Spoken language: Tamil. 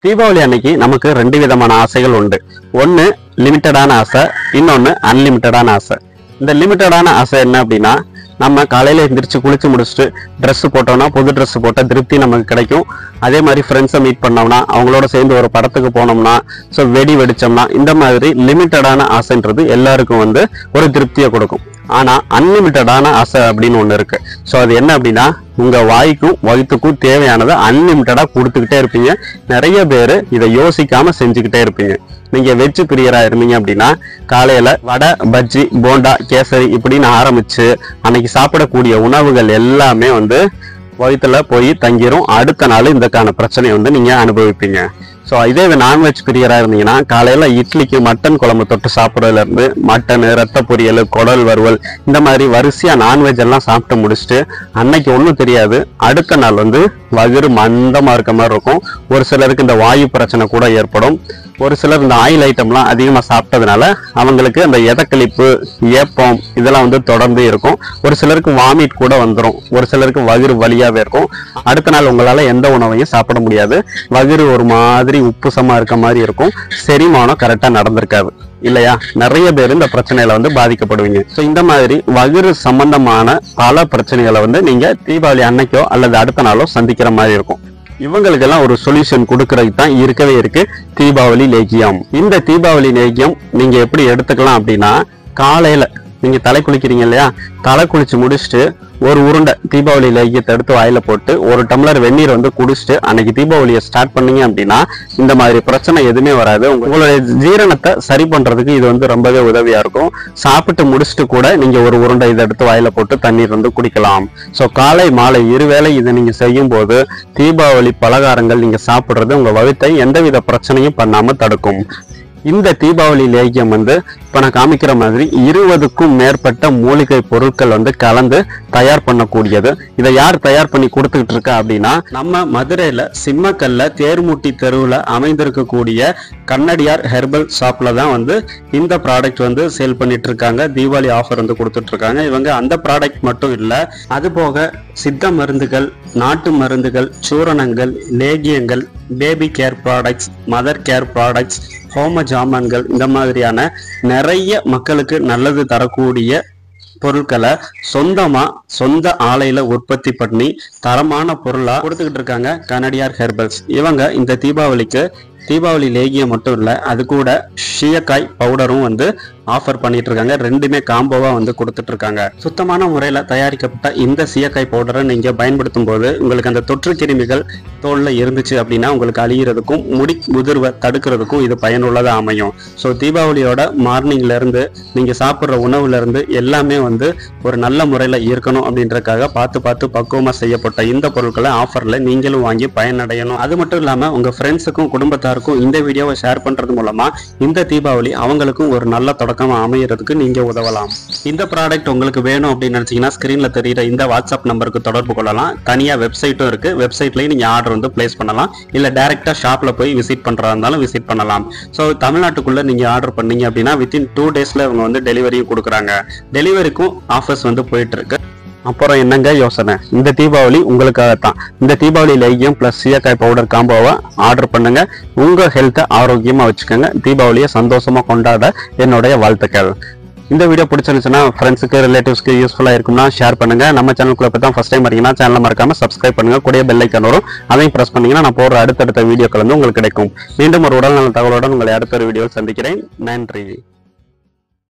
தீபாவளி அன்னைக்கு நமக்கு ரெண்டு விதமான ஆசைகள் உண்டு ஒன்னு லிமிட்டடான ஆசை இன்னொன்னு அன்லிமிட்டடான ஆசை இந்த லிமிட்டடான ஆசை என்ன அப்படின்னா நம்ம காலையில எந்திரிச்சு குளிச்சு முடிச்சுட்டு Dress போட்டோம்னா புது Dress போட்ட திருப்தி நமக்கு கிடைக்கும் அதே மாதிரி ஃப்ரெண்ட்ஸை மீட் பண்ணோம்னா அவங்களோட சேர்ந்து ஒரு படத்துக்கு போனோம்னா ஸோ வெடி வெடிச்சோம்னா இந்த மாதிரி லிமிட்டடான ஆசைன்றது எல்லாருக்கும் வந்து ஒரு திருப்தியை கொடுக்கும் ஆனா அன்லிமிட்டடான ஆசை அப்படின்னு ஒண்ணு இருக்கு ஸோ அது என்ன அப்படின்னா உங்க வாய்க்கும் வயிற்றுக்கும் தேவையானதை அன்லிமிட்டடா கொடுத்துக்கிட்டே இருப்பீங்க நிறைய பேர் இதை யோசிக்காம செஞ்சுக்கிட்டே இருப்பீங்க நீங்க வெஜ் பிரியரா இருந்தீங்க அப்படின்னா காலையில வடை பஜ்ஜி போண்டா கேசரி இப்படின்னு ஆரம்பிச்சு அன்னைக்கு சாப்பிடக்கூடிய உணவுகள் எல்லாமே வந்து வயிற்றுல போய் தங்கிரும் அடுத்த நாள் இதற்கான பிரச்சனையை வந்து நீங்க அனுபவிப்பீங்க ஸோ இதே நான்வெஜ் பிரியரா இருந்தீங்கன்னா காலையில இட்லிக்கு மட்டன் குழம்பு தொட்டு சாப்பிட்றதுல இருந்து மட்டன் ரத்த பொரியல் குடல் வறுவல் இந்த மாதிரி வரிசையா நான்வெஜ் எல்லாம் சாப்பிட்டு முடிச்சுட்டு அன்னைக்கு ஒன்றும் தெரியாது அடுத்த நாள் வந்து வயிறு மந்தமா இருக்க மாதிரி இருக்கும் ஒரு சிலருக்கு இந்த வாயு பிரச்சனை கூட ஏற்படும் ஒரு சிலர் இந்த ஆயில் ஐட்டம்லாம் அதிகமாக சாப்பிட்டதுனால அவங்களுக்கு அந்த எதக்களிப்பு ஏப்பம் இதெல்லாம் வந்து தொடர்ந்து இருக்கும் ஒரு சிலருக்கு வாமிட் கூட வந்துடும் ஒரு சிலருக்கு வயிறு வலியாவே இருக்கும் அடுத்த நாள் உங்களால எந்த உணவையும் சாப்பிட முடியாது வயிறு ஒரு மாதிரி உப்புசமா இருக்க மாதிரி இருக்கும் செரிமானம் கரெக்டாக நடந்திருக்காது இல்லையா நிறைய பேர் இந்த பிரச்சனையில வந்து பாதிக்கப்படுவீங்க ஸோ இந்த மாதிரி வயிறு சம்பந்தமான பல பிரச்சனைகளை வந்து நீங்க தீபாவளி அன்னைக்கோ அல்லது அடுத்த நாளோ சந்திக்கிற மாதிரி இருக்கும் இவங்களுக்கெல்லாம் ஒரு சொல்யூஷன் கொடுக்கறதுக்கு தான் இருக்கவே இருக்கு தீபாவளி லேகியம் இந்த தீபாவளி லேகியம் நீங்க எப்படி எடுத்துக்கலாம் அப்படின்னா காலையில நீங்க தலை குளிக்கிறீங்க இல்லையா தலை குளிச்சு முடிச்சுட்டு ஒரு உருண்டை தீபாவளி லேகியத்தை எடுத்து வாயில போட்டு ஒரு டம்ளர் வெந்நீர் வந்து குடிச்சிட்டு அன்னைக்கு தீபாவளியை ஸ்டார்ட் பண்ணீங்க அப்படின்னா இந்த மாதிரி பிரச்சனை எதுவுமே வராது உங்களுடைய ஜீரணத்தை சரி பண்றதுக்கு இது வந்து ரொம்பவே உதவியா இருக்கும் சாப்பிட்டு முடிச்சுட்டு கூட நீங்க ஒரு உருண்டை இதை எடுத்து வாயில போட்டு தண்ணீர் வந்து குடிக்கலாம் ஸோ காலை மாலை இருவேளை இதை நீங்க செய்யும் போது தீபாவளி பலகாரங்கள் நீங்க சாப்பிடுறது உங்க வகுத்தை எந்தவித பிரச்சனையும் பண்ணாம தடுக்கும் இந்த தீபாவளி லேகியம் வந்து இப்ப நான் காமிக்கிற மாதிரி இருபதுக்கும் மேற்பட்ட மூலிகை பொருட்கள் வந்து கலந்து தயார் பண்ணக்கூடியது இதை யார் தயார் பண்ணி கொடுத்துக்கிட்டு இருக்கா அப்படின்னா நம்ம மதுரையில சிம்மக்கல்ல தேர்முட்டி தெருவுல அமைந்திருக்கக்கூடிய கண்ணடியார் ஹெர்பல் ஷாப்ல தான் வந்து இந்த ப்ராடக்ட் வந்து சேல் பண்ணிட்டு இருக்காங்க தீபாவளி ஆஃபர் வந்து கொடுத்துட்டு இருக்காங்க இவங்க அந்த ப்ராடக்ட் மட்டும் இல்ல அது போக சித்த மருந்துகள் நாட்டு மருந்துகள் சூரணங்கள் லேகியங்கள் baby care products mother care products ஹோம ஜாமான்கள் இந்த மாதிரியான நிறைய மக்களுக்கு நல்லது தரக்கூடிய பொருட்களை சொந்தமா சொந்த ஆலையில உற்பத்தி பண்ணி தரமான பொருளா கொடுத்துக்கிட்டு இருக்காங்க கனடியார் ஹெர்பல்ஸ் இவங்க இந்த தீபாவளிக்கு தீபாவளி லேகியம் மட்டும் இல்ல அது கூட ஷீயக்காய் பவுடரும் வந்து ஆஃபர் பண்ணிட்டு இருக்காங்க ரெண்டுமே காம்போவா வந்து கொடுத்துட்டு இருக்காங்க சுத்தமான முறையில தயாரிக்கப்பட்ட இந்த சீயக்காய் பவுடரை நீங்க பயன்படுத்தும் போது உங்களுக்கு அந்த தொற்று கிருமிகள் தோல்ல இருந்துச்சு அப்படின்னா உங்களுக்கு அழியிறதுக்கும் முடி உதிர்வை தடுக்கிறதுக்கும் இது பயனுள்ளதா அமையும் ஸோ தீபாவளியோட மார்னிங்ல இருந்து நீங்க சாப்பிட்ற உணவுல இருந்து எல்லாமே வந்து ஒரு நல்ல முறையில இருக்கணும் அப்படின்றதுக்காக பார்த்து பார்த்து பக்குவமா செய்யப்பட்ட இந்த பொருட்களை ஆஃபர்ல நீங்களும் வாங்கி பயனடையணும் அது மட்டும் இல்லாம உங்க ஃப்ரெண்ட்ஸுக்கும் குடும்பத்தாருக்கும் இந்த வீடியோவை ஷேர் பண்றது மூலமா இந்த தீபாவளி அவங்களுக்கும் ஒரு நல்ல தொடக்கமா அமையறதுக்கு நீங்க உதவலாம் இந்த ப்ராடக்ட் உங்களுக்கு வேணும் அப்படின்னு நினைச்சீங்கன்னா ஸ்கிரீன்ல தெரியுற இந்த வாட்ஸ்அப் நம்பருக்கு தொடர்பு கொள்ளலாம் தனியா வெப்சைட்டும் இருக்கு வெப்சைட்லயும் நீங்க ஆர்டர் வந்து பிளேஸ் பண்ணலாம் இல்ல டைரக்டா ஷாப்ல போய் விசிட் பண்றதா இருந்தாலும் விசிட் பண்ணலாம் ஸோ தமிழ்நாட்டுக்குள்ள நீங்க ஆர்டர் பண்ணீங்க அப்படின்னா வித்தின் டூ டேஸ்ல இவங்க வந்து டெலிவரியும் கொடுக்குறாங்க டெலிவரிக்கும் ஆஃபர்ஸ் வந்து போயிட்டு இருக்கு அப்புறம் என்னங்க யோசனை இந்த தீபாவளி உங்களுக்காகத்தான் இந்த தீபாவளி லேகியம் பிளஸ் சீயக்காய் பவுடர் காம்போவை ஆர்டர் பண்ணுங்க உங்க ஹெல்த்தை ஆரோக்கியமா வச்சுக்கோங்க தீபாவளியை சந்தோஷமா கொண்டாட என்னுடைய வாழ்த்துக்கள் இந்த வீடியோ பிடிச்சிருந்துச்சுன்னா ஃப்ரெண்ட்ஸுக்கு ரிலேட்டிவ்ஸ்க்கு யூஸ்ஃபுல்லாக இருக்கும்னா ஷேர் பண்ணுங்க நம்ம சேனலுக்குள்ள இப்போ தான் ஃபஸ்ட் டைம் வரீங்கன்னா சேனலை மறக்காம சப்ஸ்கிரைப் பண்ணுங்க கூடிய பெல் ஐக்கன் வரும் அதையும் ப்ரெஸ் பண்ணீங்கன்னா நான் போடுற அடுத்தடுத்த வீடியோக்கள் வந்து உங்களுக்கு கிடைக்கும் மீண்டும் ஒரு உடல் நல தகவலுடன் உங்களை அடுத்த ஒரு வீடியோவில் சந்திக்கிறேன் நன்றி